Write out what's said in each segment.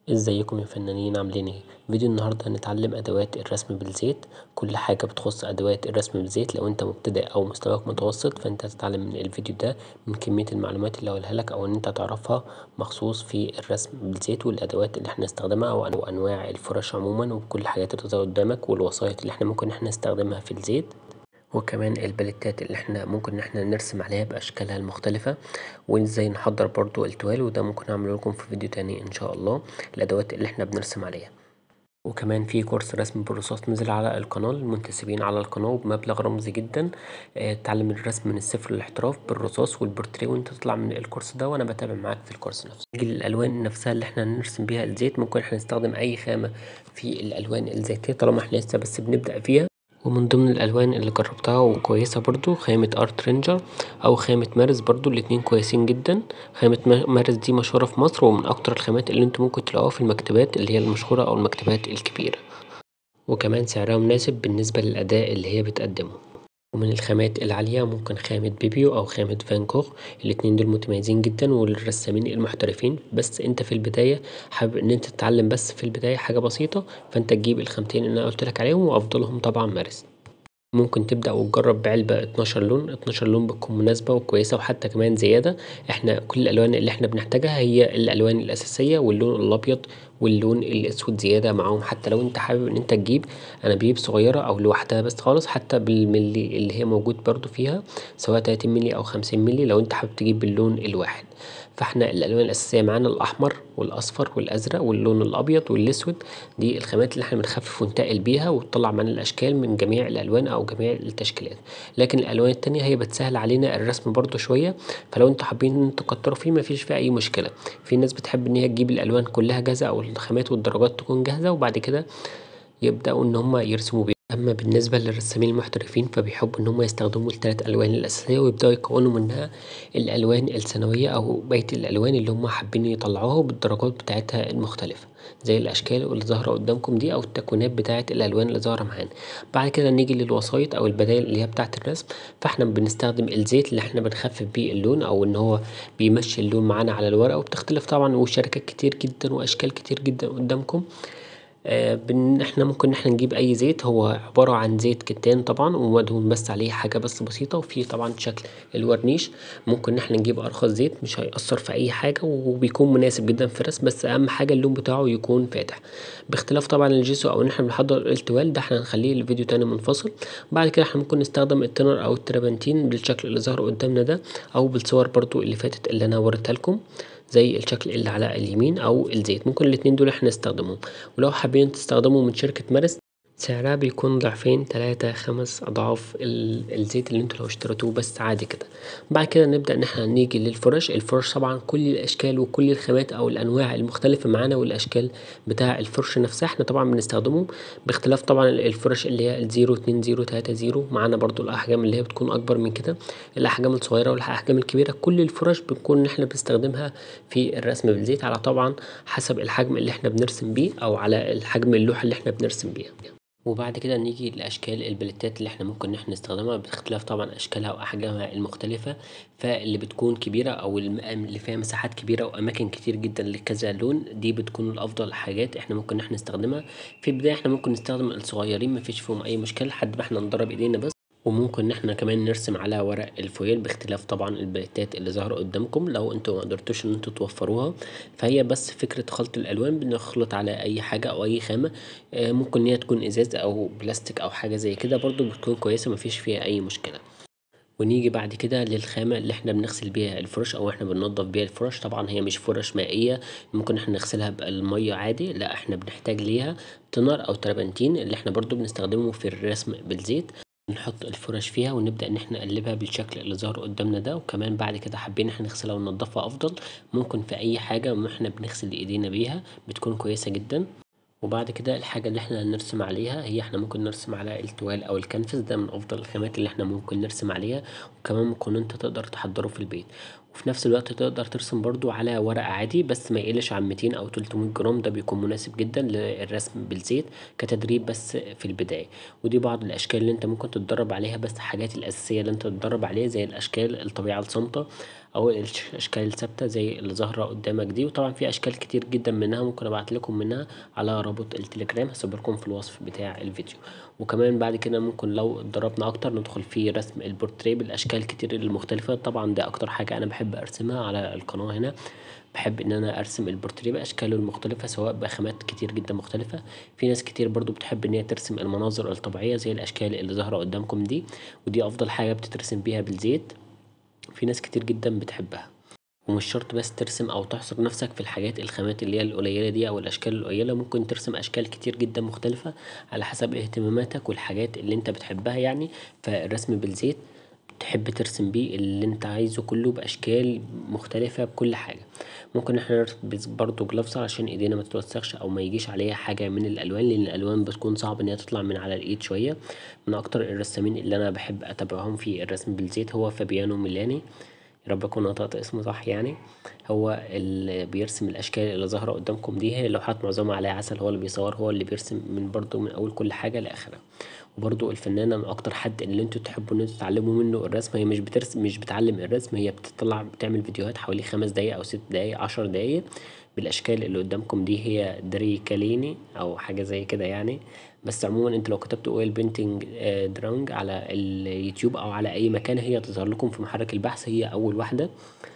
ازيكم يا فنانين عاملين ايه فيديو النهارده هنتعلم ادوات الرسم بالزيت كل حاجه بتخص ادوات الرسم بالزيت لو انت مبتدئ او مستواك متوسط فانت هتتعلم من الفيديو ده من كميه المعلومات اللي هقولها لك او ان انت تعرفها مخصوص في الرسم بالزيت والادوات اللي احنا نستخدمها وانواع الفرش عموما وكل الحاجات اللي تظهر قدامك والوسائط اللي احنا ممكن احنا نستخدمها في الزيت وكمان الباليتات اللي احنا ممكن ان احنا نرسم عليها باشكالها المختلفة وازاي نحضر برضو التوال وده ممكن اعمله لكم في فيديو تاني ان شاء الله الادوات اللي احنا بنرسم عليها وكمان في كورس رسم بالرصاص نزل على القناة للمنتسبين على القناة بمبلغ رمزي جدا اه تعلم الرسم من الصفر للاحتراف بالرصاص والبورتريه وانت تطلع من الكورس ده وانا بتابع معاك في الكورس نفسه نيجي للالوان نفسها اللي احنا هنرسم بيها الزيت ممكن احنا نستخدم اي خامة في الالوان الزيتية طالما احنا لسه بس بنبدأ فيها ومن ضمن الالوان اللي جربتها وكويسه برضو خامه ارت رينجر او خامه مارس برضو الاتنين كويسين جدا خامه مارس دي مشهوره في مصر ومن اكتر الخامات اللي انتوا ممكن تلاقوها في المكتبات اللي هي المشهوره او المكتبات الكبيره وكمان سعرها مناسب بالنسبه للاداء اللي هي بتقدمه ومن الخامات العالية ممكن خامة بيبيو أو خامة فان كوخ الاتنين دول متميزين جدا وللرسامين المحترفين بس انت في البداية حابب ان انت تتعلم بس في البداية حاجة بسيطة فانت تجيب الخامتين اللي انا قلتلك عليهم وافضلهم طبعا مارس ممكن تبدأ وتجرب بعلبة اتناشر لون اتناشر لون بتكون مناسبة وكويسة وحتى كمان زيادة احنا كل الألوان اللي احنا بنحتاجها هي الألوان الأساسية واللون الأبيض واللون الأسود زيادة معاهم حتى لو انت حابب ان انت تجيب أنابيب صغيرة أو لوحدها بس خالص حتى بالملي اللي هي موجود برضو فيها سواء تلاتين ملي أو خمسين ملي لو انت حابب تجيب باللون الواحد فاحنا الألوان الأساسية معانا الأحمر والأصفر والأزرق واللون الأبيض والأسود دي الخامات اللي احنا بنخفف ونتقل بيها وتطلع معانا الأشكال من جميع الألوان أو جميع التشكيلات لكن الألوان التانية هي بتسهل علينا الرسم برضو شوية فلو انتوا حابين ان تكتروا فيه مفيش فيه أي مشكلة في ناس بتحب ان هي تجيب الألوان كلها جاهزة أو الخامات والدرجات تكون جاهزة وبعد كده يبدأوا ان هما يرسموا بيها أما بالنسبة للرسامين المحترفين فبيحبوا إن هم يستخدموا التلات ألوان الأساسية ويبدأوا يكونوا منها الألوان الثانوية أو بقية الألوان اللي هم حابين يطلعوها بالدرجات بتاعتها المختلفة زي الأشكال اللي ظاهرة قدامكم دي أو التكوينات بتاعة الألوان اللي ظاهرة معانا بعد كده نيجي للوسايط أو البدايل اللي هي بتاعة الرسم فاحنا بنستخدم الزيت اللي احنا بنخفف بيه اللون أو إن هو بيمشي اللون معانا على الورقة وبتختلف طبعا وشركات كتير جدا وأشكال كتير جدا قدامكم آه بن احنا ممكن احنا نجيب اي زيت هو عبارة عن زيت كتان طبعا ومدهون بس عليه حاجة بس بسيطة وفي طبعا شكل الورنيش ممكن احنا نجيب ارخص زيت مش هيأثر في اي حاجة وبيكون مناسب جدا في الرسم بس اهم حاجة اللون بتاعه يكون فاتح باختلاف طبعا الجيسو او ان احنا بنحضر التوال ده احنا هنخليه لفيديو تاني منفصل بعد كده احنا ممكن نستخدم التنر او التربنتين بالشكل اللي ظهر قدامنا ده او بالصور برضو اللي فاتت اللي انا وريتها لكم زي الشكل اللي على اليمين او الزيت ممكن الاتنين دول احنا نستخدمهم ولو حابين تستخدموا من شركة مارس سعرها بيكون ضعفين تلاتة خمس أضعاف الزيت اللي انتوا لو اشتريتوه بس عادي كده بعد كده نبدأ ان احنا نيجي للفرش الفرش طبعا كل الأشكال وكل الخامات أو الأنواع المختلفة معانا والأشكال بتاع الفرش نفسها احنا طبعا بنستخدمه باختلاف طبعا الفرش اللي هي الزيرو اتنين زيرو تلاتة زيرو معانا برضو الأحجام اللي هي بتكون أكبر من كده الأحجام الصغيرة والأحجام الكبيرة كل الفرش بنكون احنا بنستخدمها في الرسم بالزيت على طبعا حسب الحجم اللي احنا بنرسم بيه أو على الحجم اللوحة اللي احنا بنرسم بيها وبعد كده نيجي لأشكال البلتات اللي احنا ممكن احنا نستخدمها باختلاف طبعا أشكالها وأحجامها المختلفة فاللي بتكون كبيرة أو اللي فيها مساحات كبيرة وأماكن كتير جدا لكذا لون دي بتكون الأفضل حاجات احنا ممكن احنا نستخدمها في البداية احنا ممكن نستخدم الصغيرين مفيش فيهم أي مشكلة لحد ما احنا ندرب ايدينا بس وممكن ان احنا كمان نرسم على ورق الفويل باختلاف طبعا البليتات اللي ظاهرة قدامكم لو انتوا ما قدرتوش ان انتوا توفروها فهي بس فكرة خلط الالوان بنخلط على اي حاجة او اي خامة آه ممكن ان هي تكون ازاز او بلاستيك او حاجة زي كده برضو بتكون كويسة مفيش فيها اي مشكلة ونيجي بعد كده للخامة اللي احنا بنغسل بيها الفرش او احنا بننضف بيها الفرش طبعا هي مش فرش مائية ممكن احنا نغسلها بالمية عادي لا احنا بنحتاج ليها تنر او تربنتين اللي احنا برضو بنستخدمه في الرسم بالزيت نحط الفرش فيها ونبدأ ان احنا نقلبها بالشكل اللي ظهر قدامنا ده وكمان بعد كده حابين احنا نغسلها وننضفها افضل ممكن في اي حاجة واحنا بنغسل ايدينا بيها بتكون كويسة جدا وبعد كده الحاجة اللي احنا هنرسم عليها هي احنا ممكن نرسم على التوال او الكنفس ده من افضل الخامات اللي احنا ممكن نرسم عليها وكمان ممكن انت تقدر تحضره في البيت وفي نفس الوقت تقدر ترسم برضو على ورق عادي بس ما يقلش عن ميتين او تلتمية جرام ده بيكون مناسب جدا للرسم بالزيت كتدريب بس في البداية ودي بعض الاشكال اللي انت ممكن تتدرب عليها بس الحاجات الاساسية اللي انت تتدرب عليها زي الاشكال الطبيعة الصامتة او الاشكال الثابتة زي اللي ظاهرة قدامك دي وطبعا في اشكال كتير جدا منها ممكن ابعتلكم منها على رابط التليجرام هسيبلكم في الوصف بتاع الفيديو وكمان بعد كده ممكن لو اتدربنا اكتر ندخل في رسم البورتريه بالاشكال كتير المختلفة طبعا ده اكتر حاجة انا بحب ارسمها على القناة هنا بحب ان انا ارسم البورتريه باشكاله المختلفة سواء بخامات كتير جدا مختلفة في ناس كتير برضو بتحب ان هي ترسم المناظر الطبيعية زي الاشكال اللي ظاهرة قدامكم دي ودي افضل حاجة بتترسم بيها بالزيت في ناس كتير جدا بتحبها ومش شرط بس ترسم او تحصر نفسك في الحاجات الخامات اللي هي القليلة دي او الاشكال القليلة ممكن ترسم اشكال كتير جدا مختلفة على حسب اهتماماتك والحاجات اللي انت بتحبها يعني فالرسم بالزيت تحب ترسم بيه اللي انت عايزه كله باشكال مختلفة بكل حاجة ممكن احنا نلبس برضو جلافز علشان ايدينا متتوسخش او ميجيش عليها حاجة من الالوان لان الالوان بتكون صعب ان هي تطلع من على الايد شوية من اكتر الرسامين اللي انا بحب اتابعهم في الرسم بالزيت هو فابيانو ميلاني يارب اكون نطقت اسمه صح يعني هو اللي بيرسم الاشكال اللي ظاهرة قدامكم دي هي اللوحات معظمها عليها عسل هو اللي بيصور هو اللي بيرسم من برضو من اول كل حاجة لاخرها وبرضو الفنانة من اكتر حد اللي انتوا تحبوا ان انتوا تتعلموا منه الرسم هي مش بترسم مش بتعلم الرسم هي بتطلع بتعمل فيديوهات حوالي خمس دقايق او ست دقايق عشر دقايق بالاشكال اللي قدامكم دي هي دري كاليني او حاجة زي كده يعني بس عموما انتوا لو كتبتوا اويل بينتنج دراونج على اليوتيوب او على اي مكان هي تظهر لكم في محرك البحث هي اول واحدة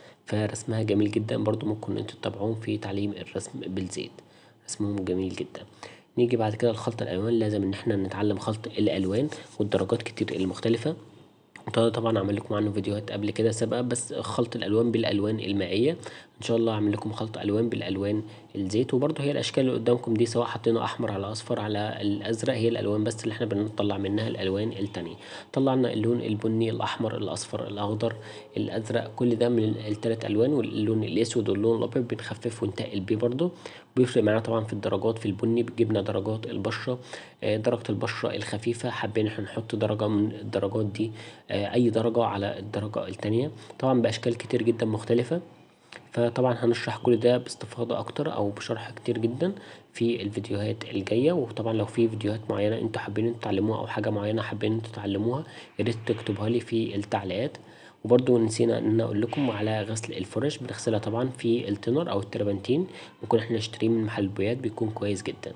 فرسمها جميل جدا برضو ممكن انتوا تتابعوهم في تعليم الرسم بالزيت رسمهم جميل جدا نيجي بعد كده لخلط الالوان لازم ان احنا نتعلم خلط الالوان والدرجات كتير المختلفة وده طبعا عامل لكم عنه فيديوهات قبل كده سابقة بس خلط الالوان بالالوان المائية ان شاء الله هعمل لكم خلط الوان بالالوان الزيت وبرضو هي الاشكال اللي قدامكم دي سواء حطينا احمر على اصفر على الازرق هي الالوان بس اللي احنا بنطلع منها الالوان التانية طلعنا اللون البني الاحمر الاصفر الاخضر الازرق كل ده من التلات الوان واللون الاسود واللون الابيض بنخفف ونتقل بيه برضو بيفرق معانا طبعا في الدرجات في البني جبنا درجات البشرة درجة البشرة الخفيفة حابين احنا نحط درجة من الدرجات دي اي درجة على الدرجة التانية طبعا باشكال كتير جدا مختلفة فطبعا هنشرح كل ده باستفاضة اكتر او بشرح كتير جدا في الفيديوهات الجاية وطبعا لو في فيديوهات معينة انتوا حابين انتوا تتعلموها او حاجة معينة حابين انتوا تتعلموها ياريت تكتبوها لي في التعليقات وبرضو نسينا ان اقول لكم على غسل الفرش بنغسلها طبعا في التنر او التربنتين ممكن احنا نشتريه من محل البويات بيكون كويس جدا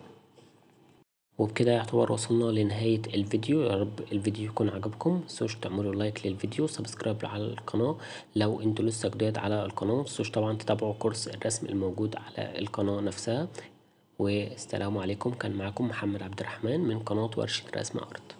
وبكده يعتبر وصلنا لنهاية الفيديو يا رب الفيديو يكون عجبكم متنسوش تعملوا لايك للفيديو سبسكرايب على القناة لو انتوا لسه جداد على القناة متنسوش طبعا تتابعوا كورس الرسم الموجود على القناة نفسها والسلام عليكم كان معكم محمد عبد الرحمن من قناة ورشة رسم أرض